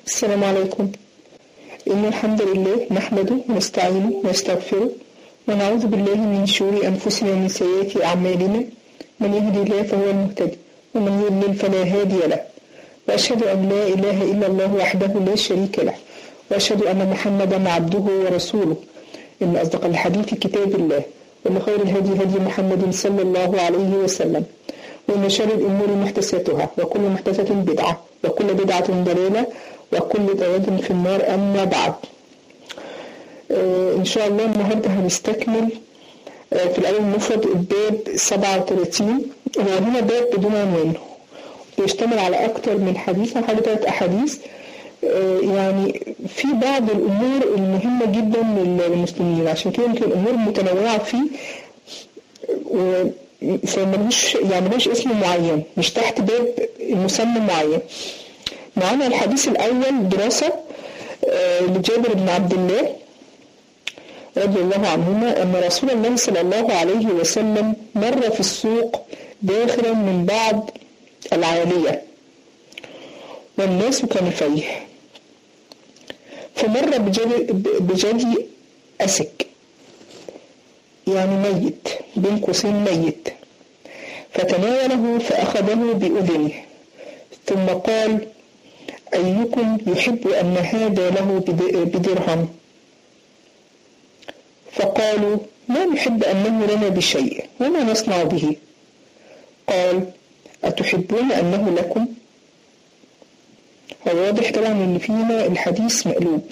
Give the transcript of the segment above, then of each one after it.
السلام عليكم إن الحمد لله نحمده ونستعينه ونستغفره ونعوذ بالله من شرور أنفسنا ومن سيئات أعمالنا من يهدي الله فهو المهتدي ومن يضلل فلا هادي له وأشهد أن لا إله إلا الله وحده لا شريك له وأشهد أن محمدا عبده ورسوله إن أصدق الحديث كتاب الله وإن خير الهدي هدي محمد صلى الله عليه وسلم وإن شر الأمور محدثاتها وكل محدثة بدعة وكل بدعة ضلالة وكل ضلالة في النار أما بعد آه إن شاء الله النهاردة هنستكمل آه في الأول المفرد الباب 37 هو هنا باب بدون عنوان بيشتمل على أكثر من حديث حوالي ثلاث أحاديث آه يعني في بعض الأمور المهمة جدا للمسلمين عشان كده يمكن الأمور متنوعة فيه فملوش يعني ملوش اسم معين مش تحت باب مسمى معين معانا الحديث الأول دراسة لجابر بن عبد الله رضي الله عنهما أن رسول الله صلى الله عليه وسلم مر في السوق داخلا من بعض العالية والناس كنفيه فمر بجدي أسك يعني ميت بين قوسين ميت فتناوله فأخذه بأذنه ثم قال أيكم يحب أن هذا له بدرهم فقالوا لا نحب أنه لنا بشيء وما نصنع به قال أتحبون أنه لكم هو واضح طبعا ان فينا الحديث مقلوب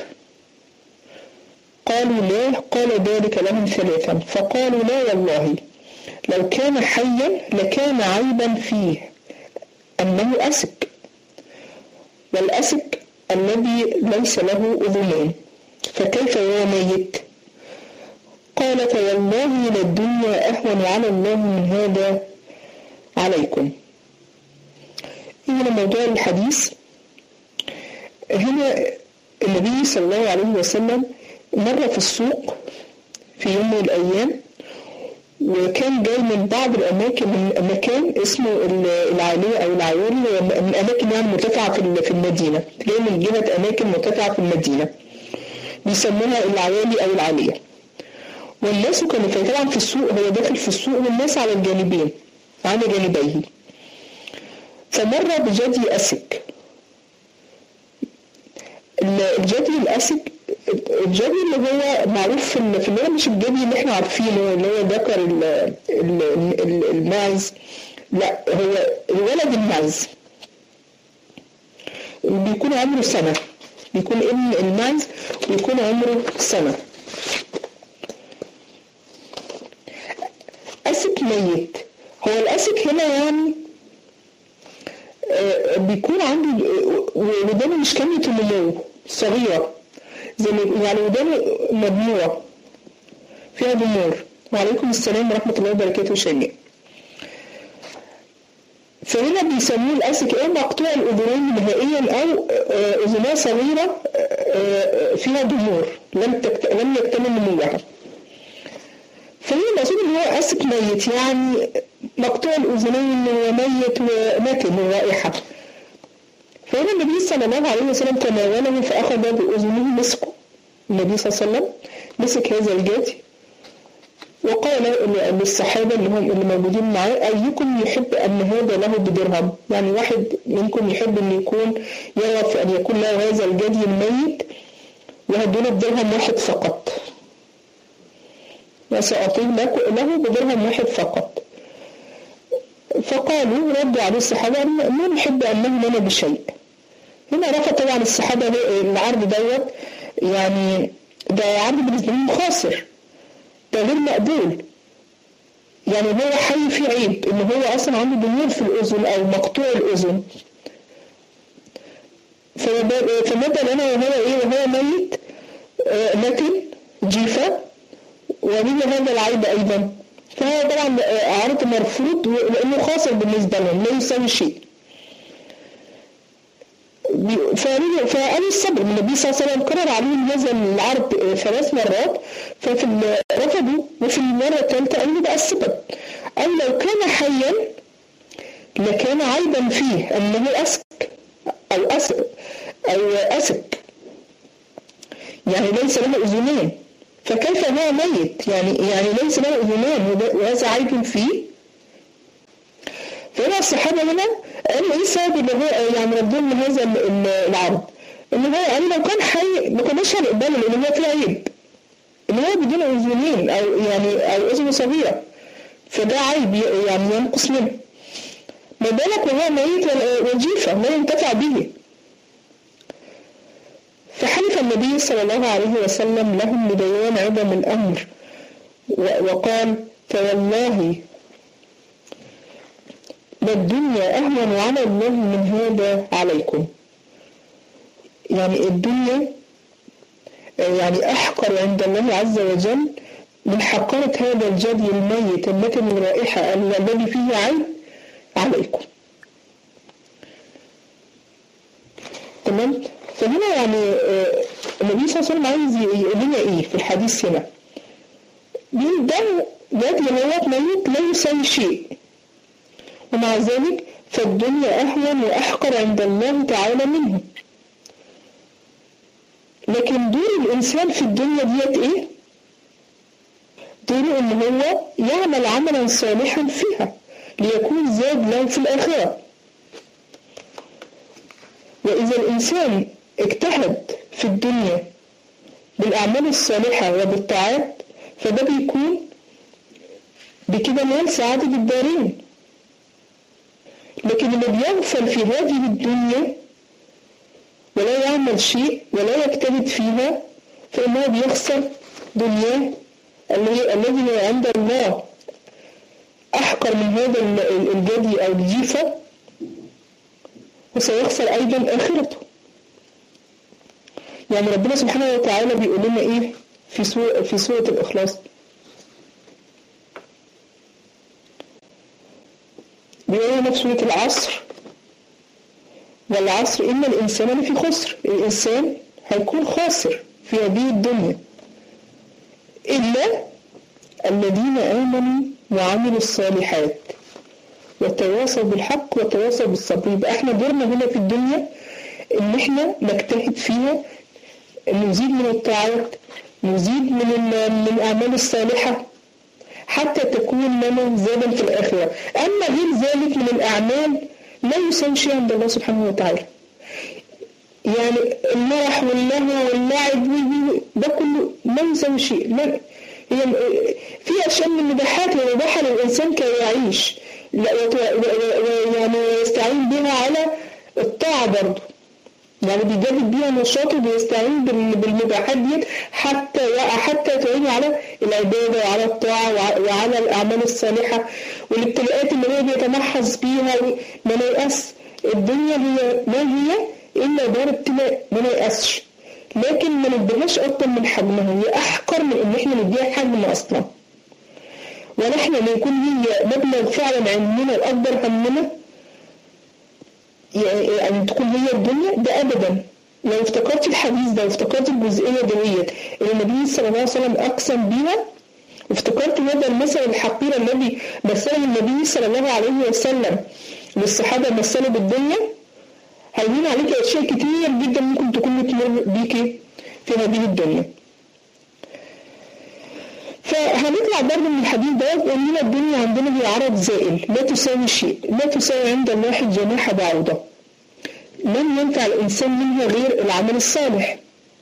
قالوا لا قال ذلك لهم ثلاثا فقالوا لا والله لو كان حيا لكان عيبا فيه أنه أسك والأسك الذي ليس له أذنين فكيف هو ميت قالت والله للدنيا أهون على الله من هذا عليكم هنا موضوع الحديث هنا النبي صلى الله عليه وسلم مر في السوق في يوم من الأيام وكان جاي من بعض الأماكن من مكان اسمه العالية أو العيوري من أماكن يعني مرتفعة في المدينة جاي من جهة أماكن مرتفعة في المدينة بيسموها العوالي أو العالية والناس كانوا طبعا في السوق هو داخل في السوق والناس على الجانبين على جانبيه فمر بجدي أسك الجدي الأسك الجدي اللي هو معروف في اللي هو مش الجدي اللي احنا عارفينه اللي هو ذكر الماعز لا هو الولد الماعز بيكون عمره سنة بيكون ابن الماعز ويكون عمره سنة أسك ميت هو الأسك هنا يعني بيكون عنده ودانه مش كاملة النمو صغيرة زي يعني ودانه مدموعة فيها ضمور وعليكم السلام ورحمة الله وبركاته شيماء فهنا بيسموه الأسك إيه مقطوع الأذنين نهائيا أو أذناه صغيرة فيها ضمور لم تكت... لم يكتمل نموها فهي المقصود ان هو أسك ميت يعني مقطوع الأذنين وميت وماتم الرائحة فهنا النبي صلى الله عليه وسلم تناوله فأخذ بأذنه مسكه النبي صلى الله عليه وسلم مسك هذا الجدي وقال للصحابة اللي هم اللي موجودين معاه أيكم يحب أن هذا له بدرهم يعني واحد منكم يحب أن يكون يرغب أن يكون له هذا الجدي الميت وهدونا بدرهم واحد فقط وسأعطيه له بدرهم واحد فقط فقالوا ردوا عليه الصحابة ما نحب أنه لنا بشيء هنا رفض طبعا الصحابة العرض دوت يعني ده عرض بالنسبة لهم خاسر ده غير مقبول يعني هو حي في عيب ان هو اصلا عنده ضمور في الاذن او مقطوع الاذن فمدى لنا وهو ايه وهو ميت متن جيفة ومن هذا العيب ايضا فهو طبعا عرض مرفوض لانه خاسر بالنسبة لهم لا يساوي شيء فقالوا الصبر من النبي صلى الله عليه وسلم كرر عليهم هذا العرض ثلاث مرات ففي رفضوا وفي المرة الثالثة قالوا بقى السبب أو لو كان حيا لكان عيبا فيه أنه أسك أو أس أو أسد يعني ليس له أذنان فكيف هو ميت يعني يعني ليس له أذنان وهذا عيب فيه فهنا الصحابة هنا قالوا إيه السبب اللي هو يعني ردهم هذا العرض إن هو قال لو كان حي ما كناش هنقبله لأن هو فيه عيب إن هو بدون أذنين أو يعني أو أذن صغيرة فده عيب يعني ينقص منه ما بالك وهو ميت وجيفة لا ينتفع به فحلف النبي صلى الله عليه وسلم لهم لبيان عظم الأمر وقال فوالله الدنيا أهون على الله من هذا عليكم يعني الدنيا يعني أحقر عند الله عز وجل من حقارة هذا الجدي الميت النتن الرائحة الذي فيه عين عليكم تمام فهنا يعني آه، النبي صلى الله عليه وسلم عايز يقول لنا ايه في الحديث هنا بيقول ده جدي هو ميت لا يساوي شيء ومع ذلك فالدنيا أهون وأحقر عند الله تعالى منه لكن دور الإنسان في الدنيا ديت إيه؟ دوره إن هو يعمل عملا صالحا فيها ليكون زاد له في الآخرة وإذا الإنسان اجتهد في الدنيا بالأعمال الصالحة وبالطاعات فده بيكون بكده نال سعادة الدارين لكن اللي بيغفل في هذه الدنيا ولا يعمل شيء ولا يجتهد فيها فإنه بيخسر دنياه الذي هو عند الله أحقر من هذا الجدي أو الجيفة وسيخسر أيضا آخرته يعني ربنا سبحانه وتعالى بيقول لنا إيه في سورة, في سورة الإخلاص بيقول لنا في سورة العصر والعصر إن الإنسان لفي خسر الإنسان هيكون خاسر في هذه الدنيا إلا الذين آمنوا وعملوا الصالحات وتواصوا بالحق وتواصوا بالصبر يبقى احنا دورنا هنا في الدنيا ان احنا نجتهد فيها نزيد من الطاعات نزيد من من الاعمال الصالحه حتى تكون لنا زادا في الاخره اما غير ذلك من الاعمال لا يساوي شيء عند الله سبحانه وتعالى يعني المرح واللهو واللعب ده كله لا يساوي شيء لا هي في اشياء من المباحات ومباحه للانسان كي يعيش يعني يستعين بها على الطاعه برضه يعني بيجدد بيها نشاطه وبيستعين بالمباحات دي حتى حتى تعين على العباده وعلى الطاعه وعلى الاعمال الصالحه والابتلاءات اللي هو بيتمحص بيها ما ييأس الدنيا هي ما هي الا دار ابتلاء ما ييأسش لكن ما نديهاش اكتر من حجمها هي احقر من ان احنا نديها حجم اصلا ونحن نكون هي مبلغ فعلا علمنا الاكبر همنا يعني تكون هي الدنيا ده ابدا لو افتكرت الحديث ده وافتكرت الجزئيه ديت اللي النبي صلى الله عليه وسلم اقسم بيها وافتكرت هذا المثل الحقير الذي مثله النبي صلى الله عليه وسلم للصحابه مثلوا بالدنيا هيهون عليك اشياء كتير جدا ممكن تكون بتمر بيكي في هذه الدنيا فهنطلع برضه من الحديث ده ان الدنيا عندنا هي عرض زائل لا تساوي شيء لا تساوي عند الله جناح بعوضة لن ينفع الإنسان منها غير العمل الصالح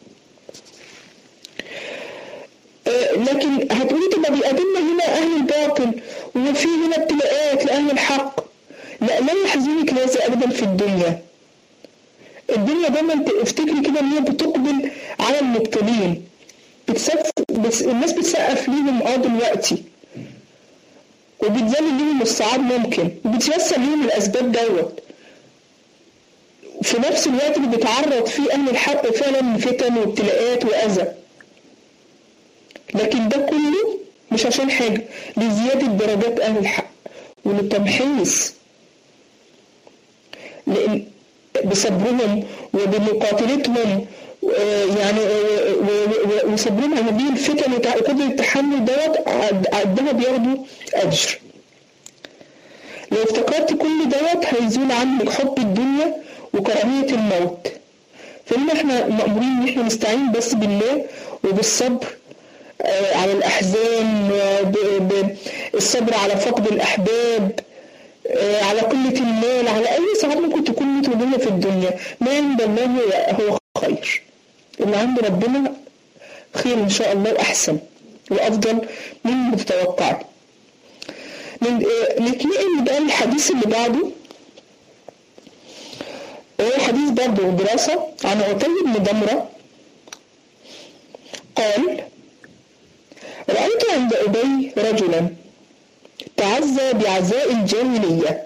أه لكن هتقولي طب بيقابلنا هنا أهل الباطل وفي هنا ابتلاءات لأهل الحق لا لا يحزنك هذا أبدا في الدنيا الدنيا دايما افتكري كده ان هي بتقبل على المبتلين بتسقف بس الناس بتسقف ليهم اه دلوقتي وبتذلل ليهم الصعاب ممكن وبتيسر ليهم الاسباب دوت في نفس الوقت اللي بيتعرض فيه اهل الحق فعلا من فتن وابتلاءات واذى لكن ده كله مش عشان حاجه لزياده درجات اهل الحق وللتمحيص لان بصبرهم وبمقاتلتهم يعني وصبرهم على هذه الفتن وقدر التحمل دوت عندها بياخدوا اجر لو افتكرت كل دوت هيزول عنك حب الدنيا وكراهية الموت فهنا احنا مأمورين ان احنا نستعين بس بالله وبالصبر على الأحزان الصبر على فقد الأحباب على قلة المال على أي ساعات ممكن تكون متواجدة في الدنيا ما عند الله هو خير اللي عند ربنا خير إن شاء الله وأحسن وأفضل مما تتوقع نتنقل بقى الحديث اللي بعده هو حديث برضه دراسة عن عتي بن دمرة قال رأيت عند أبي رجلا تعزى بعزاء الجاهلية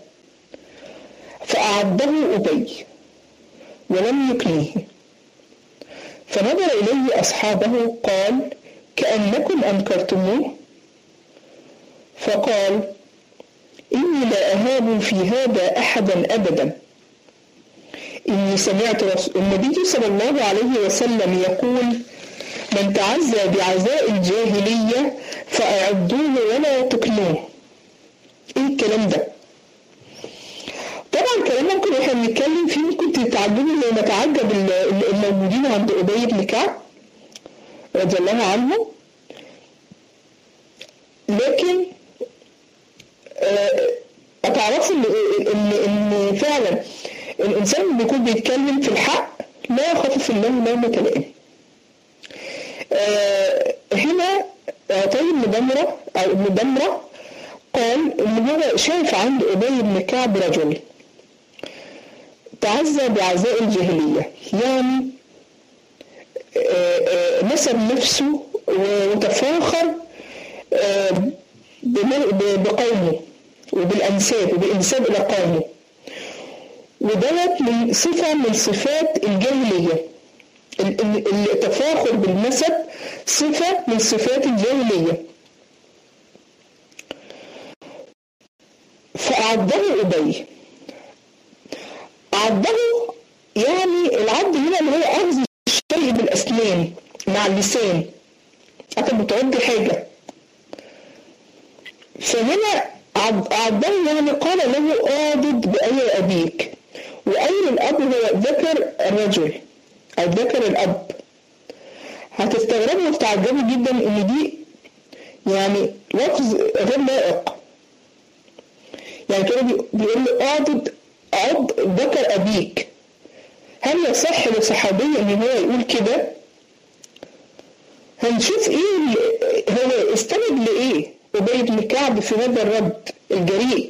فأعده أبي ولم يكنيه فنظر إليه أصحابه قال كأنكم أنكرتموه فقال إني لا أهاب في هذا أحدا أبدا إني سمعت النبي صلى الله عليه وسلم يقول من تعزى بعزاء الجاهلية فأعدوه ولا تكنوه ايه الكلام ده طبعا الكلام ممكن احنا بنتكلم فيه ممكن تتعجبوا لو نتعجب الموجودين عند ابي بن كعب رضي الله عنه لكن هتعرفوا ان ان ان فعلا الانسان اللي بيكون بيتكلم في الحق لا يخاف في الله لومة لائم هنا طيب بن دمرة أو ابن دمرة قال إن هو شاف عند أبي بن كعب رجل تعزى بعزاء الجاهلية يعني نسب نفسه وتفاخر بقومه وبالأنساب وبالإنساب إلى قومه ودوت من صفة من صفات الجاهلية التفاخر بالنسب صفة من صفات الجاهلية فأعده أبي أعده يعني العد هنا اللي هو أخذ الشيء بالأسنان مع اللسان أنت بتعد حاجة فهنا أعده يعني قال له آضد بأي أبيك وأين الأب هو ذكر الرجل أو ذكر الأب هتستغربوا وتتعجبوا جدا إن دي يعني لفظ غير لائق يعني كده بيقول له اعضد عض ذكر أبيك هل يصح لصحابي إن هو يقول كده؟ هنشوف إيه هو استند لإيه أبي بن كعب في هذا الرد الجريء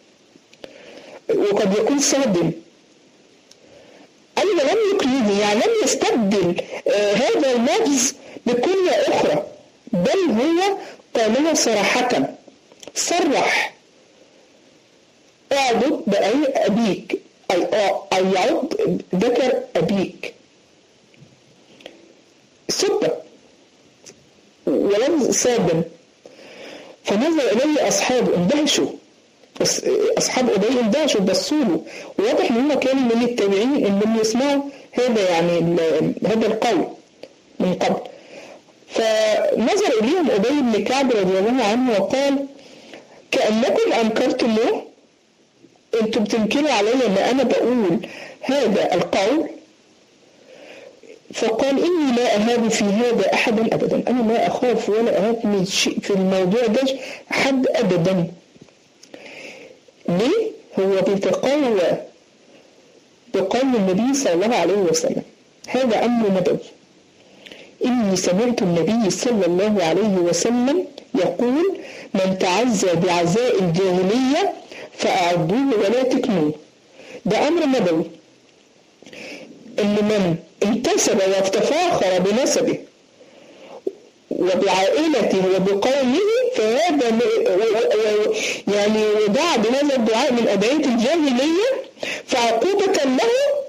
وقد يكون صادم أيضا لم يكنيه يعني لم يستبدل آه هذا اللفظ بكنية أخرى بل هو قالها صراحة صرح اعضد بأي أبيك أي أي يعض ذكر أبيك سبة ولفظ صادم فنظر إليه أصحابه اندهشوا أصحاب أبي اندهشوا بصوا له وواضح إن هم كانوا من التابعين اللي يسمعوا هذا يعني هذا القول من قبل فنظر إليهم أبي بن كعب رضي الله عنه وقال كأنكم أنكرتموه أنتم بتنكروا علي إن أنا بقول هذا القول فقال إني لا أهاب في هذا أحدا أبدا أنا لا أخاف ولا أهاب من شيء في الموضوع ده حد أبدا ليه؟ هو بيتقوى بقول النبي صلى الله عليه وسلم هذا أمر نبوي إني سمعت النبي صلى الله عليه وسلم يقول من تعزى بعزاء الجاهلية فأعدوه ولا تكنوه ده أمر نبوي إن من انتسب وافتخر بنسبه وبعائلته وبقومه فهذا يعني دعا بهذا الدعاء من أدعية الجاهلية فعقوبة له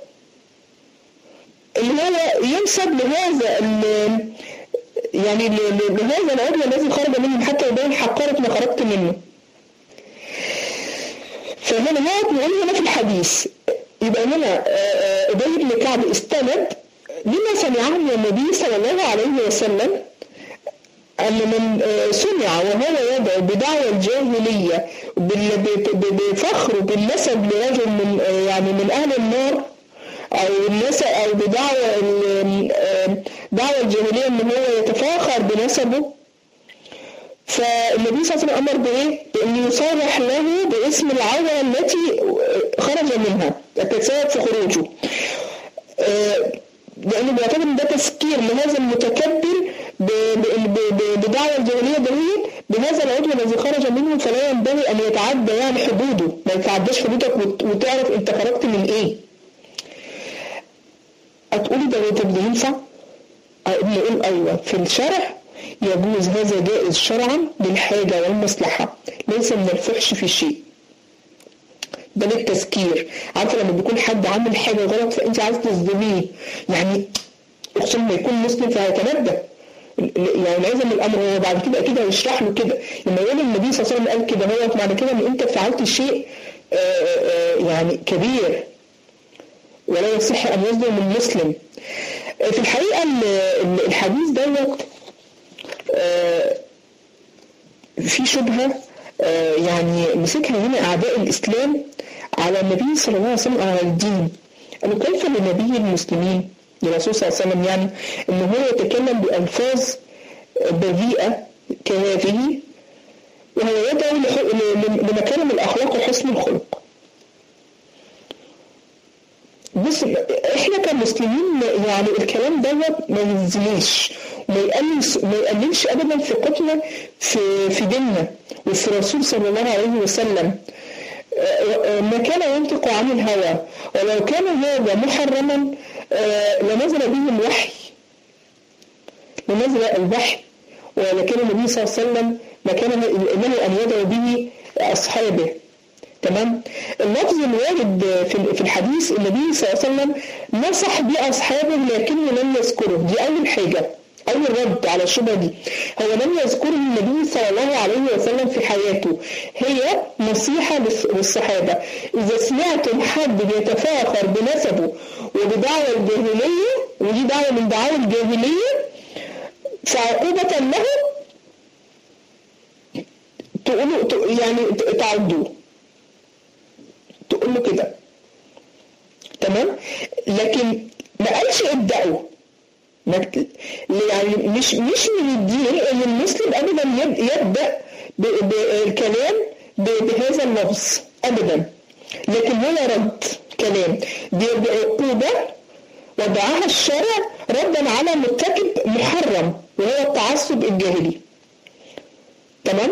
اللي هو ينسب لهذا يعني لهذا العضو الذي خرج منه حتى يبين حقارة ما خرجت منه فهنا هو بيقول هنا في الحديث يبقى هنا أبي بن كعب استند لما سمعه من النبي صلى الله عليه وسلم أن من سمع وهو يدعو بدعوى الجاهلية بفخر بالنسب لرجل من يعني من أهل النار او الناس او بدعوى دعوى الجاهليه ان هو يتفاخر بنسبه فالنبي صلى الله عليه وسلم امر بايه؟ بان يصرح له باسم العوره التي خرج منها التسبب في خروجه. آه، لانه بيعتبر ان ده تسكير لهذا المتكبر بدعوى الجاهليه دهيت بهذا العضو الذي خرج منه فلا ينبغي ان يتعدى يعني حدوده ما يتعداش حدودك وتعرف انت خرجت من ايه هتقولي ده طب ده ينفع؟ نقول ايوه في الشرع يجوز هذا جائز شرعا للحاجة والمصلحة ليس من الفحش في شيء ده للتذكير عارفة لما بيكون حد عامل حاجة غلط فأنت عايز تصدميه يعني خصوصا ما يكون مسلم فهيتندى يعني لازم الامر هو بعد كده اكيد هيشرح له كده لما يقول النبي صلى الله عليه وسلم قال كده هو معنى كده ان انت فعلت شيء آآ آآ يعني كبير ولا يصح ان يظلم المسلم في الحقيقه الحديث دوت في شبهه يعني مسكها هنا اعداء الاسلام على النبي صلى الله عليه وسلم او على الدين قالوا كيف لنبي المسلمين للرسول صلى الله عليه وسلم يعني ان هو يتكلم بألفاظ بذيئة كهذه وهو يدعو لمكارم الأخلاق وحسن الخلق بص احنا كمسلمين يعني الكلام دوت ما ينزلش وما يقللش ما يقللش ابدا ثقتنا في في ديننا وفي الرسول صلى الله عليه وسلم ما كان ينطق عن الهوى ولو كان هذا محرما لنزل به الوحي لنزل الوحي ولكن النبي صلى الله عليه وسلم ما كان له أن يدعو به أصحابه تمام اللفظ الوارد في الحديث النبي صلى الله عليه وسلم نصح بأصحابه لكنه لم يذكره دي أول حاجة أول رد على الشبهة دي هو لم يذكره النبي صلى الله عليه وسلم في حياته هي نصيحة للصحابة إذا سمعتم حد بيتفاخر بنسبه وبدعوى الجاهلية ودي دعوة من دعاوى الجاهلية فعقوبة له تقولوا يعني تعدوه تقول له كده تمام لكن ما قالش ابدأوا يعني مش مش من الدين ان المسلم ابدا يبدا بالكلام بهذا اللفظ ابدا لكن هو رد كلام دي عقوبه وضعها الشرع ردا على مرتكب محرم وهو التعصب الجاهلي تمام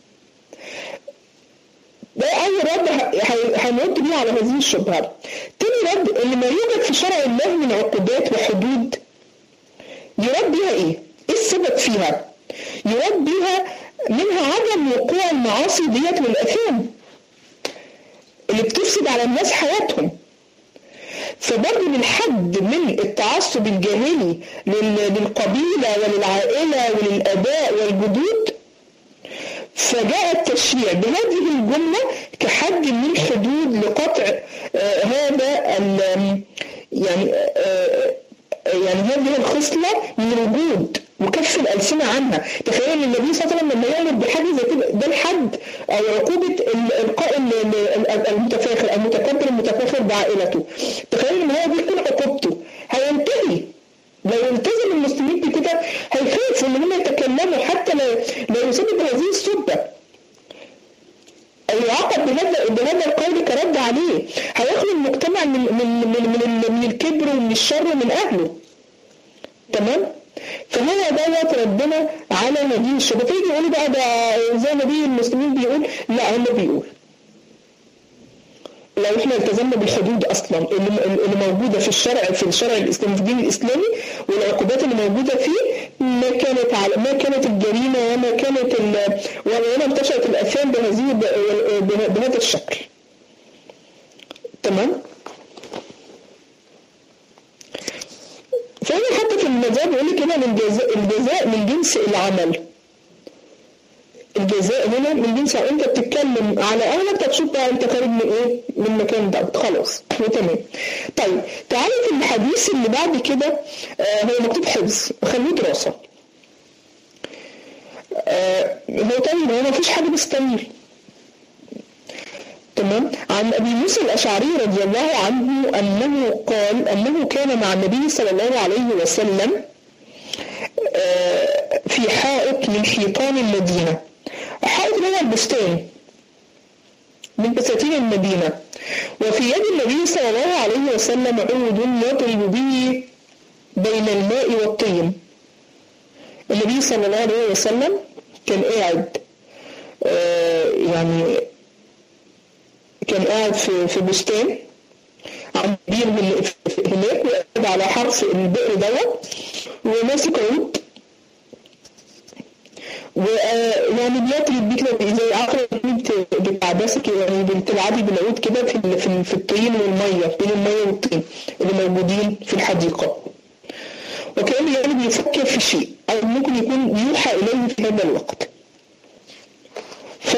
ده أول رد هنرد بيه على هذه الشبهة. تاني رد إن ما يوجد في شرع الله من عقوبات وحدود يراد بيها ايه؟ ايه السبب فيها؟ يراد بيها منها عدم وقوع المعاصي ديت والاثام اللي بتفسد على الناس حياتهم فبرضه للحد من التعصب الجاهلي للقبيلة وللعائلة وللآباء والجدود فجاء التشريع بهذه الجملة كحد من حدود لقطع آه هذا يعني آه يعني هذه الخصلة من الوجود وكف الألسنة عنها تخيل ان النبي صلى الله عليه وسلم لما يأمر بحاجة زي كده ده الحد أو عقوبة القائم المتفاخر المتكبر المتفاخر بعائلته تخيل ان هو دي تكون عقوبته هينتهي لو التزم المسلمين بكده هيخافوا ان هم يتكلموا حتى لو لو يصيبوا بهذه السبه او يعاقب بهذا بهذا القول كرد عليه هيخلو المجتمع من من من من, من الكبر ومن الشر ومن اهله تمام فهو دوت ربنا على نبي الشباب فيجي يقولوا بقى ده زي نبي المسلمين بيقول لا هم بيقول لو احنا التزمنا بالحدود اصلا اللي, اللي موجوده في الشرع في الشرع الاسلامي في الدين الاسلامي والعقوبات اللي موجوده فيه ما كانت على ما كانت الجريمه وما كانت وما انتشرت الاثام بهذه بهذا الشكل. تمام؟ فهنا حتى في المجال بيقول لك هنا الجزاء من جنس العمل. الجزاء هنا من جنس انت بتتكلم على اهلك تشوف بقى انت خارج من ايه من المكان ده خلاص وتمام طيب تعالى في الحديث اللي بعد كده آه هو مكتوب حفظ خليه دراسه آه هو طيب هو ما فيش حاجه مستمر تمام عن ابي موسى الاشعري رضي الله عنه انه قال انه كان مع النبي صلى الله عليه وسلم في حائط من حيطان المدينه حائط اللي هو البستان من بساتين المدينه وفي يد النبي صلى الله عليه وسلم عود يضرب به بين الماء والطين النبي صلى الله عليه وسلم كان قاعد يعني كان قاعد في في بستان عند بير هناك وقاعد على حرف البئر دوت وماسك عود ويعني بيطرد بيه كده زي عقرب بتعبسك يعني بتلعبي بالعود كده في في, في الطين والميه بين الميه والطين اللي موجودين في الحديقه وكان يعني بيفكر في شيء او ممكن يكون يوحى اليه في هذا الوقت ف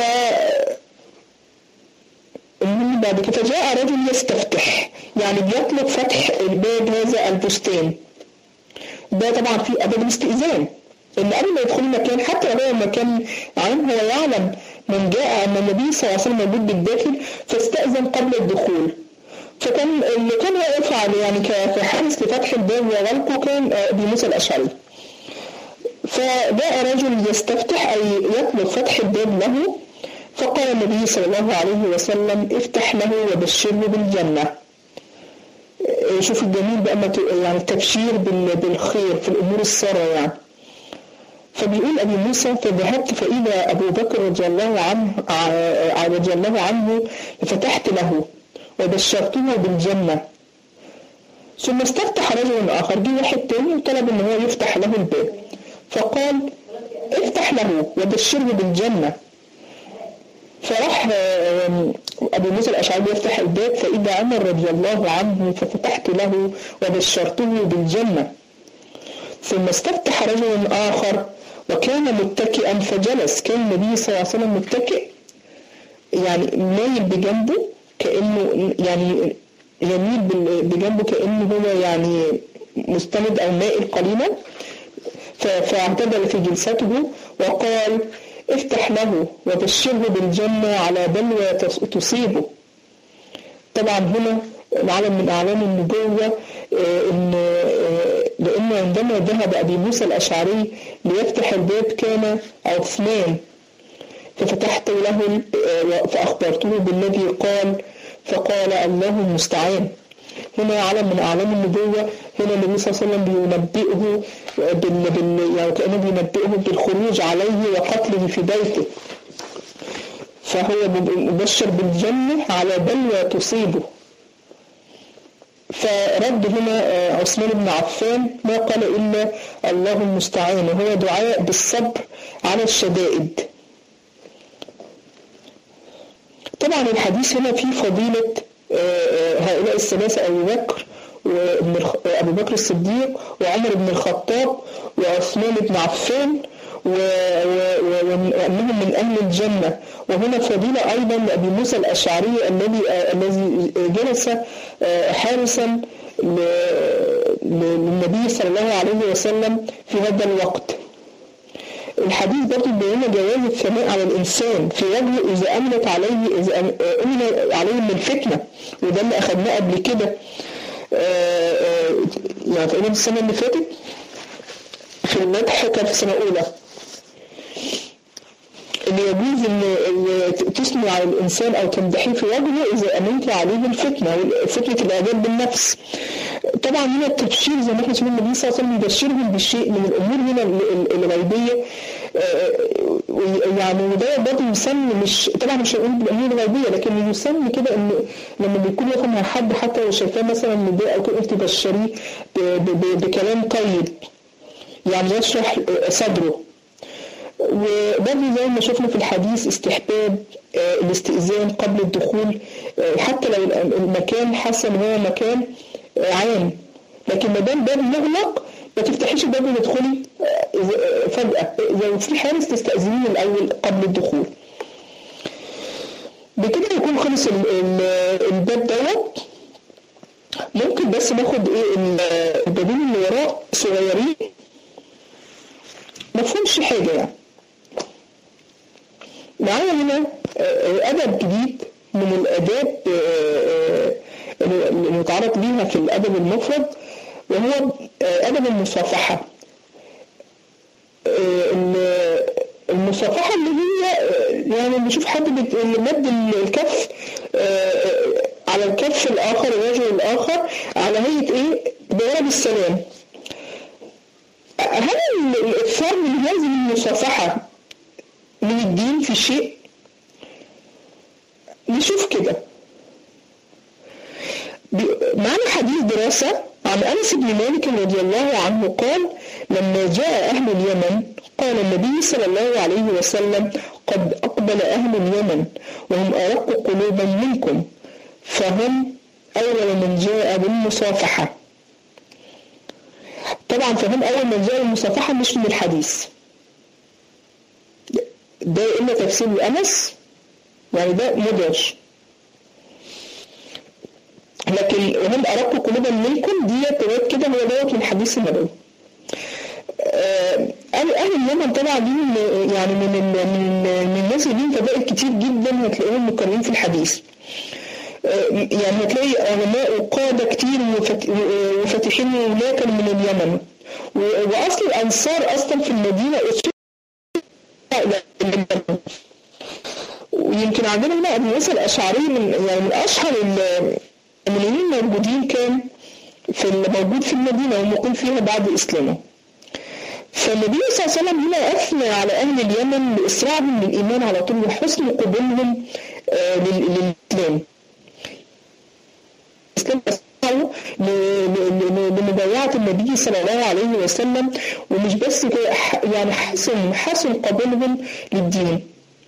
المهم بعد كده جاء رجل يستفتح يعني بيطلب فتح الباب هذا البستان ده طبعا في ادب الاستئذان ان قبل ما يدخل المكان حتى لو هو مكان عام هو يعلم من جاء ان النبي صلى الله عليه وسلم موجود بالداخل فاستأذن قبل الدخول فكان اللي كان واقف على يعني كحارس لفتح الباب وغلقه كان ابي موسى الاشعري فجاء رجل يستفتح اي يطلب فتح الباب له فقال النبي صلى الله عليه وسلم افتح له وبشره بالجنة شوف الجميل بقى يعني التبشير بالخير في الأمور السارة يعني فبيقول أبي موسى فذهبت فإذا أبو بكر رضي الله عنه رضي الله عنه فتحت له وبشرته بالجنة ثم استفتح رجل آخر جه واحد تاني وطلب إن هو يفتح له الباب فقال افتح له وبشره بالجنة فراح أبو موسى الأشعري يفتح الباب فإذا عمر رضي الله عنه ففتحت له وبشرته بالجنة ثم استفتح رجل آخر وكان متكئا فجلس كان النبي صلى الله عليه وسلم متكئ يعني مايل بجنبه كأنه يعني يميل بجنبه كأنه هو يعني مستند أو مائل قليلا فاعتدل في جلسته وقال افتح له وبشره بالجنة على بلوى تصيبه طبعا هنا علم من أعلام النبوة إن لأنه عندما ذهب أبي موسى الأشعري ليفتح الباب كان عثمان ففتحت له فأخبرته بالذي قال فقال الله المستعان هنا علم من أعلام النبوة هنا النبي صلى الله عليه وسلم بينبئه بال... بال... يعني كأنه بينبئه بالخروج عليه وقتله في بيته فهو مبشر بالجنة على بلوى تصيبه فرد هنا عثمان بن عفان ما قال إلا الله المستعان وهو دعاء بالصبر على الشدائد طبعا الحديث هنا فيه فضيلة هؤلاء الثلاثة أبو بكر وأبو بكر الصديق وعمر بن الخطاب وعثمان بن عفان وأنهم من أهل الجنة وهنا فضيلة أيضا لأبي موسى الأشعري الذي الذي جلس حارسا للنبي صلى الله عليه وسلم في هذا الوقت الحديث برضه بينا جواز الثناء على الإنسان في وجهه إذا أمنت عليه إذا أمن عليه من الفتنة وده اللي أخدناه قبل كده يعني تقريبا السنة اللي فاتت في المدح كان في سنة أولى إن يجوز إن تثني على الإنسان أو تمدحيه في وجهه إذا أمنت عليه الفتنة فتنة الإعجاب بالنفس طبعا هنا التبشير زي ما احنا شفنا النبي صلى الله عليه وسلم يبشرهم بالشيء من الامور هنا الغيبيه يعني وده برضه يسمى مش طبعا مش هنقول بالامور الغيبيه لكن يسمى كده ان لما بيكون ياخد مع حد حتى لو شايفاه مثلا متضايق او كده تبشريه بكلام طيب يعني يشرح صدره وبرضه زي ما شفنا في الحديث استحباب الاستئذان قبل الدخول حتى لو المكان حسن هو مكان عام لكن ما دام باب مغلق ما تفتحيش الباب وتدخلي فجأة لو في حارس تستأذنين الأول قبل الدخول بكده يكون خلص الباب دوت ممكن بس ناخد ايه البابين اللي وراه صغيرين ما فهمش حاجة يعني معايا هنا أدب جديد من الآداب المتعرض ليها في الأدب المفرد وهو أدب المصافحة المصافحة اللي هي يعني بنشوف حد مد الكف على الكف الآخر الرجل الآخر على هيئة إيه؟ بغرض السلام هل الإكثار من هذه المصافحة من الدين في شيء؟ نشوف كده معنا حديث دراسة عن أنس بن مالك رضي الله عنه قال لما جاء أهل اليمن قال النبي صلى الله عليه وسلم قد أقبل أهل اليمن وهم أرق قلوبا منكم فهم أول من جاء بالمصافحة طبعا فهم أول من جاء بالمصافحة مش من الحديث ده إما تفسير أنس يعني ده مدرج لكن وهم أرقوا قلوبا منكم ديت روايات كده هو دوت من الحديث النبوي أهل اليمن طبعا ليهم يعني من من من الناس اللي ليهم فضائل كتير جدا هتلاقيهم مكررين في الحديث يعني هتلاقي علماء وقادة كتير وفاتحين ولاة من اليمن وأصل الأنصار أصلا في المدينة ويمكن عندنا هنا أبو موسى الأشعري من يعني من أشهر المؤمنين موجودين كان في الموجود في المدينة ومقيم فيها بعد إسلامه فالنبي صلى الله عليه وسلم هنا أثنى على أهل اليمن بإسراعهم للإيمان على طول وحسن قبولهم للإسلام الإسلام لمبايعة النبي صلى الله عليه وسلم ومش بس كده يعني حسن حسن قبولهم للدين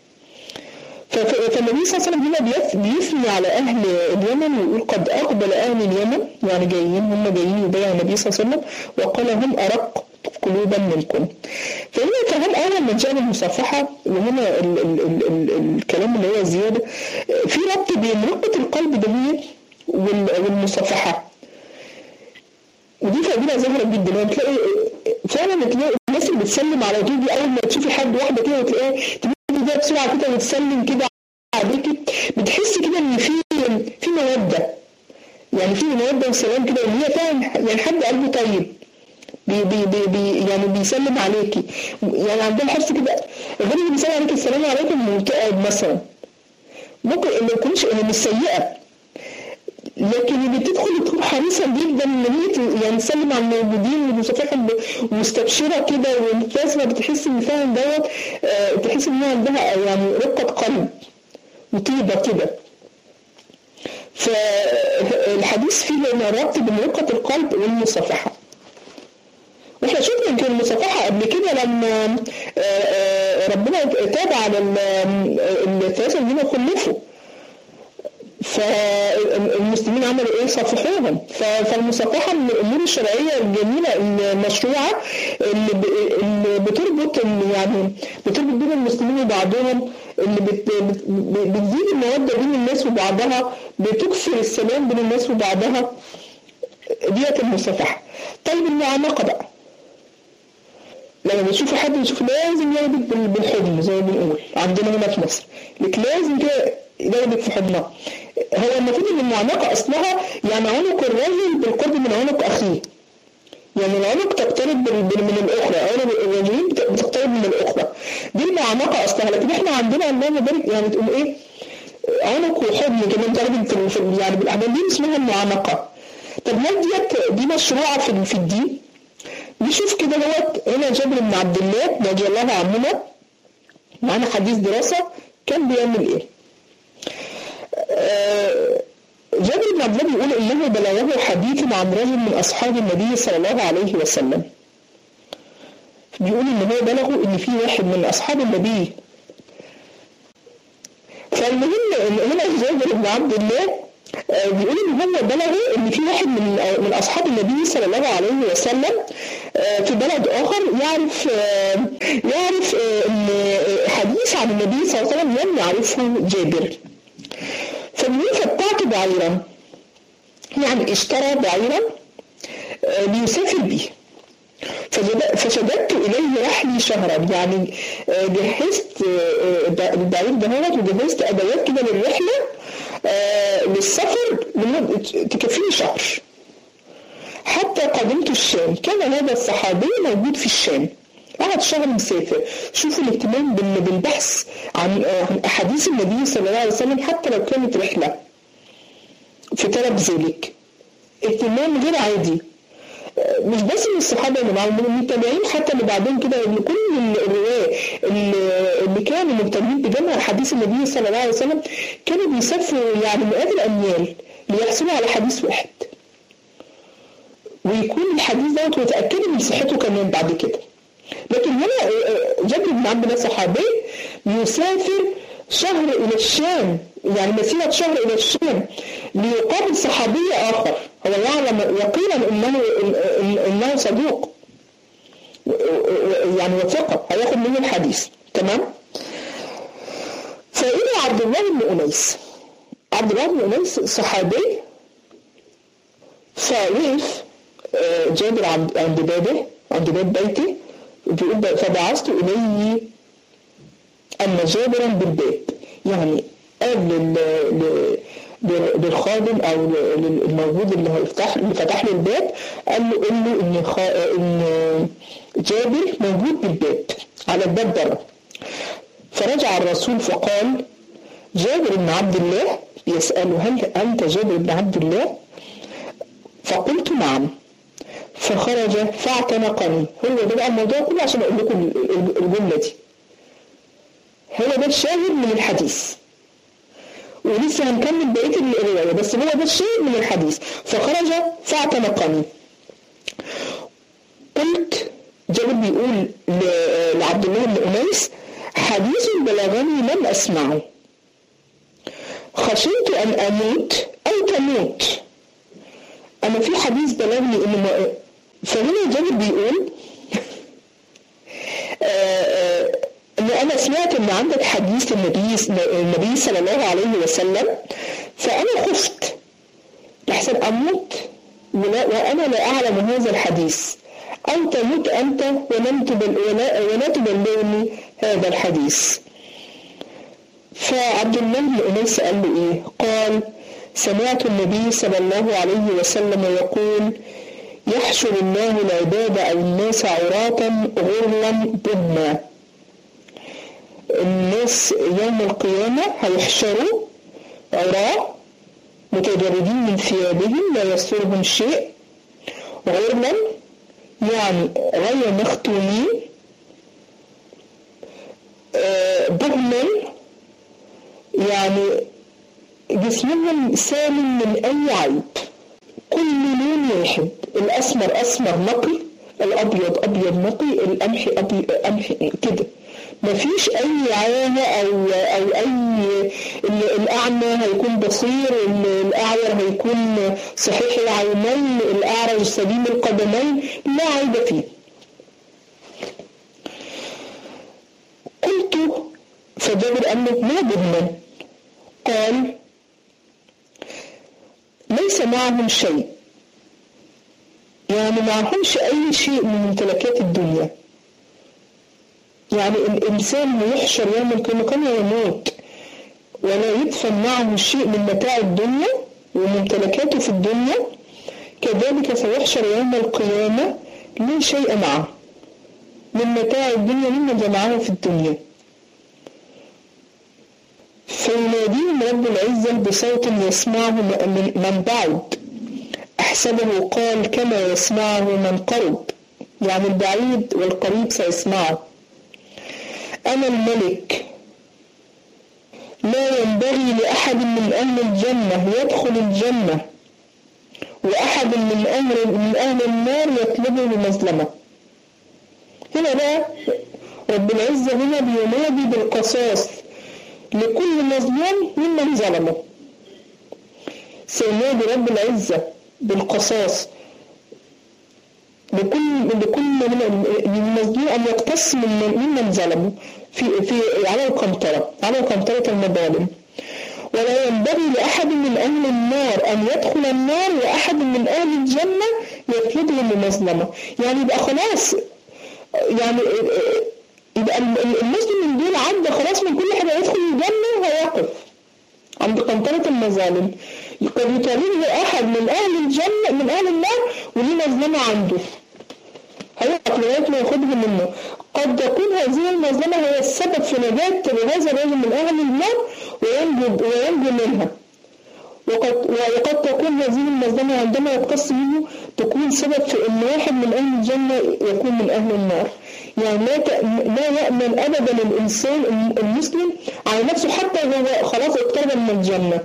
فالنبي صلى الله عليه وسلم هنا بيثني على أهل اليمن ويقول قد أقبل أهل اليمن يعني جايين هم جايين يبايعوا النبي صلى الله عليه وسلم وقال هم أرق قلوبا منكم فهنا كمان أول من جاء بالمصافحة وهنا ال ال ال ال الكلام اللي هو زيادة في ربط بين رقة القلب ده والمصافحة ودي فائدة ظاهرة جدا بتلاقي فعلا تلاقي الناس اللي بتسلم على طول دي أول ما تشوفي حد واحدة كده وتلاقيه ده بسرعه كده وتسلم كده عليكي بتحسي كده ان في في موده يعني في موده وسلام كده وهي فعلا يعني حد قلبه طيب بي بي بي بي يعني بيسلم عليكي يعني عندها حرص كده غير اللي بيسلم عليكي السلام عليكم مكتئب مثلا ممكن ما يكونش مش سيئه لكن اللي بتدخل تكون حريصة جدا ان هي يعني تسلم على الموجودين ومصافحهم ومستبشرة كده ومبتسمة بتحس ان فعلا دوت تحس ان هي عندها يعني رقة قلب وطيبة كده فالحديث فيه ربط بين رقة القلب والمصافحة واحنا شفنا يمكن المصافحة قبل كده لما ربنا تاب على الثلاثة الذين خلفوا فالمسلمين عملوا ايه صافحوهم فالمصافحه من الامور الشرعيه الجميله المشروعه اللي, اللي بتربط يعني بتربط بين المسلمين وبعضهم اللي بت بتزيد الموده بين الناس وبعضها بتكسر السلام بين الناس وبعضها ديت المصافحه طيب المعانقه بقى لما بتشوفوا حد بتشوف لازم يربط بالحضن زي ما بنقول عندنا هنا في مصر لك لازم كده يربط في حضنها هو المفروض ان المعانقه اصلها يعني عنق الرجل بالقرب من عنق اخيه يعني العنق تقترب من الاخرى عنق الرجلين بتقترب من الاخرى دي المعانقه اصلها لكن احنا عندنا اللهم بارك يعني تقوم ايه عنق وحضن كمان تقريبا في يعني بالاحوال دي اسمها المعانقه طب هل ديت دي مشروعه في في الدين؟ نشوف كده دوت هنا جابر بن عبد الله رضي الله عنهما معانا حديث دراسه كان بيعمل ايه؟ جابر بن عبد الله بيقول انه بلغه حديث عن رجل من اصحاب النبي صلى الله عليه وسلم بيقول ان هو بلغه ان في واحد من اصحاب النبي فالمهم هنا جابر بن عبد الله بيقول ان هو بلغه ان في واحد من من اصحاب النبي صلى الله عليه وسلم في بلد اخر يعرف يعرف ان حديث عن النبي صلى الله عليه وسلم لم يعرفه جابر فالميل فبتاعته بعيرا يعني اشترى بعيرا ليسافر به فشددت إليه رحلي شهرا يعني جهزت البعير دهوت وجهزت أدوات كده للرحلة للسفر تكفيني شهر حتى قدمت الشام كان هذا الصحابي موجود في الشام قعد شهر مسافر شوفوا الاهتمام بالبحث عن عن احاديث النبي صلى الله عليه وسلم حتى لو كانت رحله في طلب ذلك اهتمام غير عادي مش بس من الصحابه اللي معاهم من المتابعين حتى اللي بعدين كده ان كل الرواه اللي كانوا مهتمين بجمع احاديث النبي صلى الله عليه وسلم كانوا بيسافروا يعني مئات الاميال ليحصلوا على حديث واحد ويكون الحديث دوت متاكدين من صحته كمان بعد كده لكن هنا جابر بن عبد الله صحابي يسافر شهر الى الشام يعني مسيرة شهر الى الشام ليقابل صحابي اخر هو يعلم يقينا انه انه صدوق يعني وثقة هياخد منه الحديث تمام فإلى عبد الله بن أنيس عبد الله بن أنيس صحابي فوقف جابر عند بابه عند باب بيتي بيقول فبعثت إليه أن جابرا بالباب يعني قال للخادم او الموجود اللي هيفتح اللي فتح له الباب قال له قول له ان خ... ان جابر موجود بالباب على الباب بره فرجع الرسول فقال جابر بن عبد الله يسأله هل أنت جابر بن عبد الله فقلت نعم فخرج فاعتنقني هو ده بقى الموضوع كله عشان أقول لكم الجملة دي هو ده الشاهد من الحديث ولسه هنكمل بقيه الروايه بس هو ده الشيء من الحديث فخرج فاعتنقني قلت جابر بيقول لعبد الله بن انيس حديث بلغني لم اسمعه خشيت ان اموت او تموت انا في حديث بلغني ان فهنا جابر بيقول ان انا سمعت ان عندك حديث النبي النبي صلى الله عليه وسلم فانا خفت لحسن اموت ولا وانا لا اعلم هذا الحديث او تموت انت ولم تبل ولا, ولا تبلغني هذا الحديث فعبد الله بن انيس قال له ايه قال سمعت النبي صلى الله عليه وسلم يقول يحشر الله العباد او الناس عراة غرلا بما الناس يوم القيامة هيحشروا عراة متجردين من ثيابهم لا يسترهم شيء غرلا يعني غير مختومين بهما يعني جسمهم سالم من أي عيب كل لون واحد الأسمر أسمر نقي الأبيض أبيض نقي القمحي أبيض قمحي كده مفيش اي عانة او او اي الاعمى هيكون بصير الاعور هيكون صحيح العينين الاعرج سليم القدمين لا عيب فيه قلت فجابر قال له ما بدنا قال ليس معهم شيء يعني معهمش اي شيء من ممتلكات الدنيا يعني الإنسان يحشر يوم القيامة كما يموت ولا يدفن معه شيء من متاع الدنيا وممتلكاته في الدنيا كذلك سيحشر يوم القيامة لا شيء معه من متاع الدنيا مما جمعه في الدنيا فيناديهم رب العزة بصوت يسمعه من بعد أحسبه قال كما يسمعه من قرب يعني البعيد والقريب سيسمعه أنا الملك لا ينبغي لأحد من أهل الجنة يدخل الجنة وأحد من أهل من أهل النار يطلبه بمظلمة هنا بقى رب العزة هنا بينادي بالقصاص لكل مظلوم ممن ظلمه سينادي رب العزة بالقصاص لكل لكل من المظلوم ان يقتص من ممن ظلموا في في على القنطره على قنطره المظالم ولا ينبغي لاحد من اهل النار ان يدخل النار واحد من اهل الجنه يطلبه بمظلمه يعني يبقى خلاص يعني يبقى المسلم من دول عدى خلاص من كل حاجه يدخل الجنه وهيقف عند قنطره المظالم قد يطالبه أحد من أهل الجنة من أهل النار وليه مظلمة عنده هيقف لغاية ما ياخده منه قد تكون هذه المظلمة هي السبب في نجاة هذا الرجل من أهل النار وينجو وينجو منها وقد وقد تكون هذه المظلمة عندما يقتص منه تكون سبب في أن واحد من أهل الجنة يكون من أهل النار يعني لا لا يأمن أبدا الإنسان المسلم على نفسه حتى هو خلاص اقترب من الجنة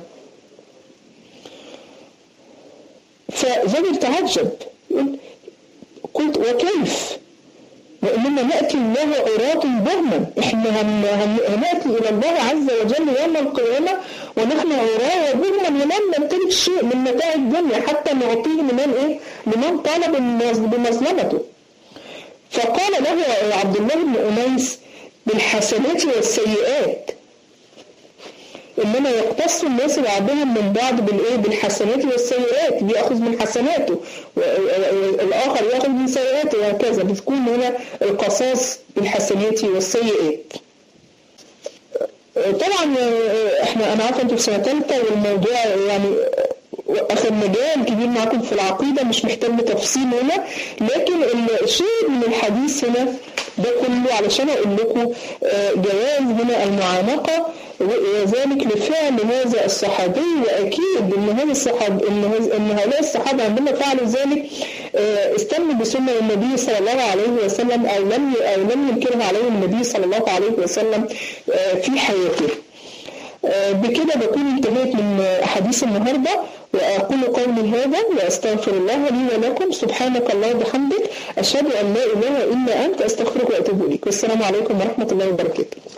فجابر تعجب قلت وكيف وإنما نأتي الله عراة بهما إحنا هنأتي إلى الله عز وجل يوم القيامة ونحن عراة وبهما ولم نمتلك شيء من متاع الدنيا حتى نعطيه لمن إيه؟ لمن طالب بمظلمته فقال له عبد الله بن أنيس بالحسنات والسيئات انما يقتص الناس بعضهم من بعض بالايه بالحسنات والسيئات بياخذ من حسناته والاخر ياخذ من سيئاته وهكذا بتكون هنا القصاص بالحسنات والسيئات طبعا احنا انا عارفه انتوا في سنه ثالثه والموضوع يعني اخذ مجال كبير معاكم في العقيده مش محتاج لتفصيل هنا لكن الشيء من الحديث هنا ده كله علشان اقول لكم جواز هنا المعانقه وذلك لفعل هذا الصحابي واكيد ان هذا الصحابي ان ان هؤلاء الصحابه عندما فعلوا ذلك استنوا بسنه النبي صلى الله عليه وسلم او لم او لم ينكرها عليهم النبي صلى الله عليه وسلم في حياته. بكده بكون انتهيت من حديث النهارده واقول قولي هذا واستغفر الله لي ولكم سبحانك الله وبحمدك اشهد ان لا اله الا انت استغفرك واتوب اليك والسلام عليكم ورحمه الله وبركاته.